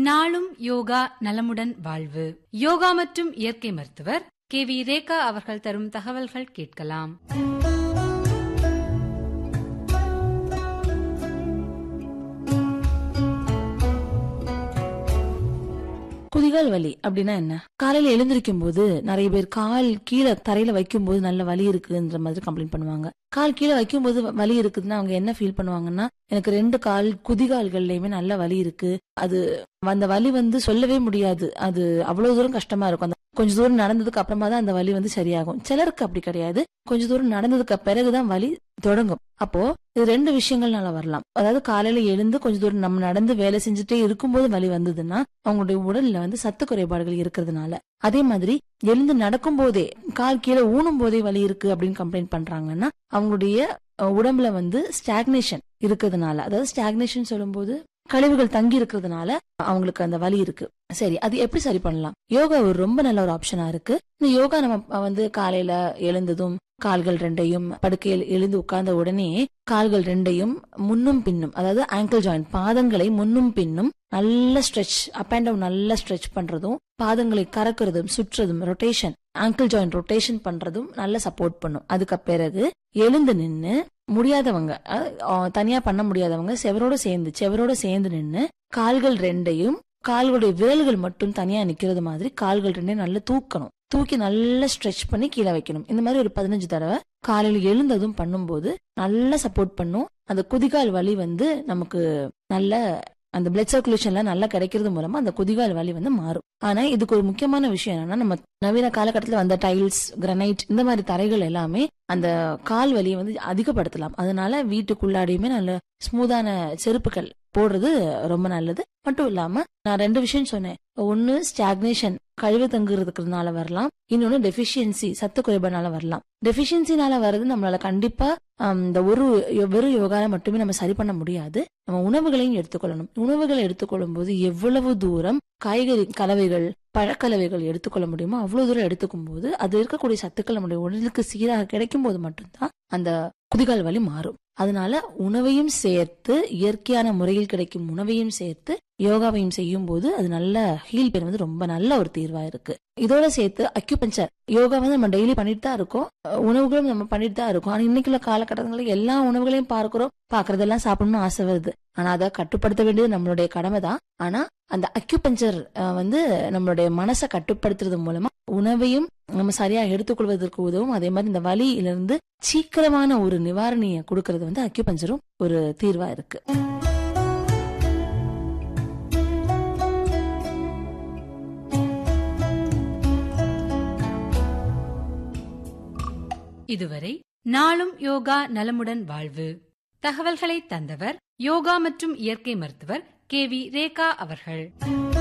நாளும் யோகா நலமுடன் வாழ்வு யோகா மற்றும் இயற்கை மருத்துவர் கே வி ரேகா அவர்கள் தரும் தகவல்கள் கேட்கலாம் குதிகால் வலி அப்படின்னா என்ன காலையில எழுந்திருக்கும் போது நிறைய பேர் கால் கீழே தரையில வைக்கும் போது நல்ல வலி இருக்குன்ற மாதிரி கம்ப்ளைண்ட் பண்ணுவாங்க கால் கீழே வைக்கும் போது வலி இருக்குதுன்னா அவங்க என்ன ஃபீல் பண்ணுவாங்கன்னா எனக்கு ரெண்டு கால் குதிகால்கள்லயுமே நல்ல வலி இருக்கு அது அந்த வலி வந்து சொல்லவே முடியாது அது அவ்வளவு தூரம் கஷ்டமா இருக்கும் அந்த கொஞ்ச தூரம் நடந்ததுக்கு அப்புறமா தான் அந்த வலி வந்து சரியாகும் சிலருக்கு அப்படி கிடையாது கொஞ்ச தூரம் நடந்ததுக்கு பிறகுதான் வலி தொடங்கும் அப்போ இது ரெண்டு விஷயங்கள்னால வரலாம் அதாவது காலையில எழுந்து கொஞ்ச தூரம் நம்ம நடந்து வேலை செஞ்சுட்டே இருக்கும்போது வலி வந்ததுன்னா அவங்களுடைய உடல்ல வந்து சத்து குறைபாடுகள் இருக்கிறதுனால அதே மாதிரி எழுந்து நடக்கும் போதே கால் கீழே ஊனும் போதே வலி இருக்கு அப்படின்னு கம்ப்ளைண்ட் பண்றாங்கன்னா அவங்களுடைய அஹ், உடம்புல வந்து ஸ்டாக்னேஷன் இருக்கிறதுனால அதாவது ஸ்டாக்னேஷன் சொல்லும்போது கழிவுகள் தங்கி இருக்கிறதுனால அவங்களுக்கு அந்த வலி இருக்கு சரி அது எப்படி சரி பண்ணலாம் யோகா ஒரு ரொம்ப நல்ல ஒரு ஆப்ஷனா இருக்கு இந்த யோகா நம்ம வந்து காலையில எழுந்ததும் கால்கள் ரெண்டையும் படுக்கையில் எழுந்து உட்கார்ந்த உடனே கால்கள் ரெண்டையும் முன்னும் பின்னும் அதாவது ஆங்கிள் ஜாயிண்ட் பாதங்களை முன்னும் பின்னும் நல்ல ஸ்ட்ரெச் அப் அண்ட் டவுன் நல்ல ஸ்ட்ரெச் பண்றதும் பாதங்களை கறக்குறதும் சுற்றுறதும் ரொட்டேஷன் ஆங்கிள் ஜாயிண்ட் ரொட்டேஷன் பண்றதும் நல்ல சப்போர்ட் பண்ணும் அதுக்கு பிறகு எழுந்து நின்னு முடியாதவங்க அஹ், அஹ், தனியா பண்ண முடியாதவங்க செவரோட சேர்ந்து செவரோட சேர்ந்து நின்னு கால்கள் ரெண்டையும் கால்களுடைய விரல்கள் மட்டும் தனியா நிக்கிறது மாதிரி கால்கள் ரெண்டையும் நல்லா தூக்கணும் தூக்கி நல்லா ஸ்ட்ரெச் பண்ணி கீழே வைக்கணும் இந்த மாதிரி ஒரு பதினஞ்சு தடவை காலையில எழுந்ததும் பண்ணும்போது நல்லா சப்போர்ட் பண்ணும் அந்த குதிகால் வலி வந்து நமக்கு நல்ல அந்த பிளட் சர்க்குலேஷன்ல நல்லா கிடைக்கிறது மூலமா அந்த குதிகால் வலி வந்து மாறும் ஆனா இதுக்கு ஒரு முக்கியமான விஷயம் என்னன்னா நம்ம நவீன காலகட்டத்துல வந்த டைல்ஸ் கிரனைட் இந்த மாதிரி தரைகள் எல்லாமே அந்த கால் வலியை வந்து அதிகப்படுத்தலாம் அதனால வீட்டுக்குள்ளாடியுமே நல்ல ஸ்மூதான செருப்புகள் போடுறது ரொம்ப நல்லது மட்டும் இல்லாம நான் ரெண்டு விஷயம் சொன்னேன் ஒன்னு ஸ்டாக்னேஷன் கழிவு தங்குறதுக்குனால வரலாம் இன்னொன்னு டெஃபிஷியன்சி சத்து குறைபாடுனால வரலாம் டெஃபிஷியன்சினால வர்றது நம்மளால கண்டிப்பா ஆம், இந்த ஒரு யோ- வெறும் யோகால மட்டுமே நம்ம சரி பண்ண முடியாது நம்ம உணவுகளையும் எடுத்துக்கொள்ளணும் உணவுகளை எடுத்துக்கொள்ளும் போது எவ்வளவு தூரம் காய்கறி கலவைகள் பழக்கலவைகள் எடுத்துக்கொள்ள முடியுமோ அவ்வளவு தூரம் எடுத்துக்கும் போது அது இருக்கக்கூடிய சத்துக்கள் நம்முடைய உடலுக்கு சீராக கிடைக்கும் போது மட்டும்தான் அந்த குதிகால் வலி மாறும் அதனால உணவையும் சேர்த்து இயற்கையான முறையில் கிடைக்கும் உணவையும் சேர்த்து யோகாவையும் செய்யும் போது அது நல்ல ஹீல் பெயின் வந்து ரொம்ப நல்ல ஒரு தீர்வா இருக்கு இதோட சேர்த்து அக்யூபஞ்சர் யோகா வந்து நம்ம டெய்லி பண்ணிட்டு தான் இருக்கோம் அஹ் உணவுகளும் நம்ம பண்ணிட்டு தான் இருக்கோம் ஆனா இன்னைக்குள்ள காலகட்டங்களில் எல்லா உணவுகளையும் பார்க்கிறோம் பாக்குறதெல்லாம் சாப்பிடணும்னு ஆசை வருது ஆனா அதை கட்டுப்படுத்த வேண்டியது நம்மளுடைய கடமை தான் ஆனா அந்த அக்யூபஞ்சர் வந்து நம்மளுடைய மனசை கட்டுப்படுத்துறது மூலமா உணவையும் நம்ம சரியா எடுத்துக்கொள்வதற்கு உதவும் அதே மாதிரி இந்த வலியிலிருந்து சீக்கிரமான ஒரு நிவாரணியை கொடுக்கறது வந்து அக்யூபஞ்சரும் ஒரு தீர்வா இருக்கு இதுவரை நாளும் யோகா நலமுடன் வாழ்வு தகவல்களை தந்தவர் யோகா மற்றும் இயற்கை மருத்துவர் கே வி ரேகா அவர்கள்